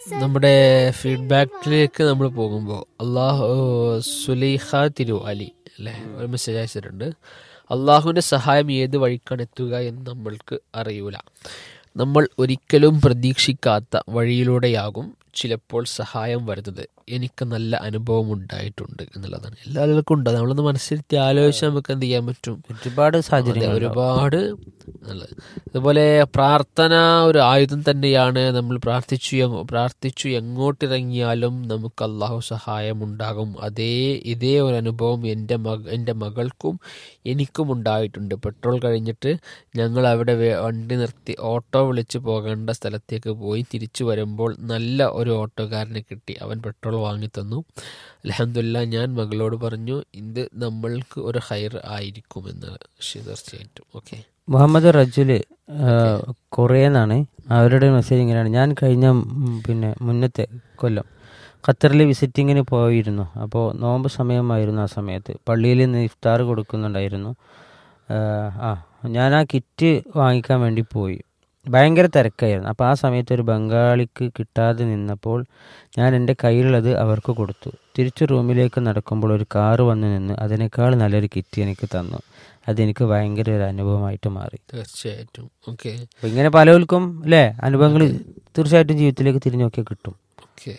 നമ്മുടെ ഫീഡ്ബാക്കിലേക്ക് നമ്മൾ പോകുമ്പോൾ അള്ളാഹു സുലൈഖ തിരുവാലി അല്ലേ ഒരു മെസ്സേജ് അയച്ചിട്ടുണ്ട് അള്ളാഹുവിൻ്റെ സഹായം ഏത് വഴിക്കാണ് എത്തുക എന്ന് നമ്മൾക്ക് അറിയൂല നമ്മൾ ഒരിക്കലും പ്രതീക്ഷിക്കാത്ത വഴിയിലൂടെയാകും ചിലപ്പോൾ സഹായം വരുന്നത് എനിക്ക് നല്ല അനുഭവം ഉണ്ടായിട്ടുണ്ട് എന്നുള്ളതാണ് എല്ലാ ആളുകൾക്കും ഉണ്ട് നമ്മളൊന്ന് മനസ്സിരുത്തി ആലോചിച്ചാൽ നമുക്ക് എന്ത് ചെയ്യാൻ പറ്റും ഒരുപാട് അതെ, സാഹചര്യങ്ങൾ ഒരുപാട് നല്ലത് അതുപോലെ പ്രാർത്ഥന ഒരു ആയുധം തന്നെയാണ് നമ്മൾ പ്രാർത്ഥിച്ചു എങ്ങ- പ്രാർത്ഥിച്ചു എങ്ങോട്ടിറങ്ങിയാലും നമുക്ക് അള്ളാഹു സഹായം ഉണ്ടാകും അതേ ഇതേ ഒരു അനുഭവം എൻ്റെ മക എൻ്റെ മകൾക്കും എനിക്കും ഉണ്ടായിട്ടുണ്ട് പെട്രോൾ കഴിഞ്ഞിട്ട് ഞങ്ങൾ അവിടെ വേ- വണ്ടി നിർത്തി ഓട്ടോ വിളിച്ച് പോകേണ്ട സ്ഥലത്തേക്ക് പോയി തിരിച്ചു വരുമ്പോൾ നല്ല ഒരു ഓട്ടോക്കാരനെ കിട്ടി അവൻ പെട്രോൾ വാങ്ങി തന്നു അലഹമില്ല ഞാൻ മകളോട് പറഞ്ഞു ഇത് നമ്മൾക്ക് ഒരു ഹൈർ ആയിരിക്കുമെന്ന് ശരി, തീർച്ചയായിട്ടും ഓക്കെ മുഹമ്മദ് റജുല് കൊറിയെന്നാണ് അവരുടെ മെസ്സേജ് ഇങ്ങനെയാണ് ഞാൻ കഴിഞ്ഞ ഉം, പിന്നെ മുന്നത്തെ കൊല്ലം ഖത്തറിൽ വിസിറ്റിങ്ങിന് പോയിരുന്നു അപ്പോൾ നോമ്പ് സമയമായിരുന്നു ആ സമയത്ത് പള്ളിയിൽ നിന്ന് ഇഫ്താർ കൊടുക്കുന്നുണ്ടായിരുന്നു ആ, ആ ഞാൻ ആ കിറ്റ് വാങ്ങിക്കാൻ വേണ്ടി പോയി ഭയങ്കര തിരക്കായിരുന്നു അപ്പോൾ ആ സമയത്ത് ഒരു ബംഗാളിക്ക് കിട്ടാതെ നിന്നപ്പോൾ ഞാൻ എൻ്റെ കയ്യിലുള്ളത് അവർക്ക് കൊടുത്തു തിരിച്ചു റൂമിലേക്ക് നടക്കുമ്പോൾ ഒരു കാറ് വന്ന് നിന്ന് അതിനേക്കാൾ നല്ലൊരു കിറ്റ് എനിക്ക് തന്നു അതെനിക്ക് ഭയങ്കര ഒരു അനുഭവമായിട്ട് മാറി തീർച്ചയായിട്ടും ഓക്കെ അപ്പോൾ ഇങ്ങനെ പലർക്കും അല്ലേ അനുഭവങ്ങൾ തീർച്ചയായിട്ടും ജീവിതത്തിലേക്ക് തിരിഞ്ഞു നോക്കിയാൽ കിട്ടും ഓക്കെ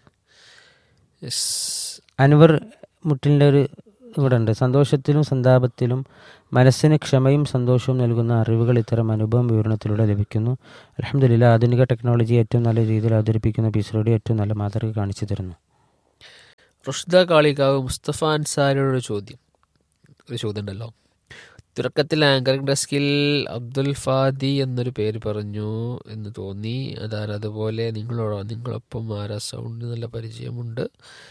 യെസ് അൻവർ മുട്ടിൻ്റെ ഒരു ഇവിടെ ഉണ്ട് സന്തോഷത്തിലും സന്താപത്തിലും മനസ്സിന് ക്ഷമയും സന്തോഷവും നൽകുന്ന അറിവുകൾ ഇത്തരം അനുഭവം വിവരണത്തിലൂടെ ലഭിക്കുന്നു അലഹമില്ല ആധുനിക ടെക്നോളജി ഏറ്റവും നല്ല രീതിയിൽ അവതരിപ്പിക്കുന്ന പീസ് റേഡിയോ ഏറ്റവും നല്ല മാതൃക കാണിച്ചു തരുന്നു റുഷ്ദ കാളികാവ് മുസ്തഫ അൻസാരിയുടെ ഒരു ചോദ്യം ഒരു ചോദ്യം ഉണ്ടല്ലോ തുടക്കത്തിൽ ആങ്കറിംഗ് ഡെസ്കിൽ അബ്ദുൽ ഫാദി എന്നൊരു പേര് പറഞ്ഞു എന്ന് തോന്നി അതായത് അതുപോലെ നിങ്ങളോടോ നിങ്ങളൊപ്പം ആരാ സൗണ്ട് നല്ല പരിചയമുണ്ട്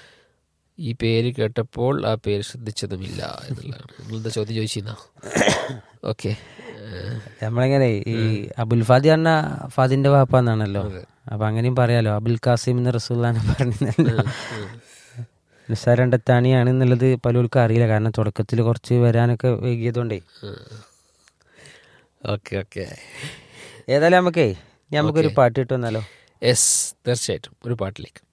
ഈ പേര് കേട്ടപ്പോൾ ആ പേര് ശ്രദ്ധിച്ചതുമില്ല എന്നുള്ളതാണ് നിങ്ങളെന്താ ചോദ്യം ചോദിച്ചിരുന്ന ഓക്കെ നമ്മളിങ്ങനെ ഈ അബുൽ ഫാദി പറഞ്ഞ ഫാദിന്റെ വാപ്പ എന്നാണല്ലോ അപ്പൊ അങ്ങനെയും പറയാലോ അബുൽ കാസിം എന്ന് റസൂല്ലാന്ന് പറഞ്ഞല്ലോ നിസ്സാരണ്ടത്താണിയാണ് എന്നുള്ളത് പലർക്കും അറിയില്ല കാരണം തുടക്കത്തിൽ കുറച്ച് വരാനൊക്കെ വൈകിയതുകൊണ്ടേ ഓക്കെ ഓക്കെ ഏതായാലും നമുക്കേ നമുക്കൊരു പാട്ട് കിട്ടുമെന്നാലോ യെസ് തീർച്ചയായിട്ടും ഒരു പാട്ടിലേക്ക്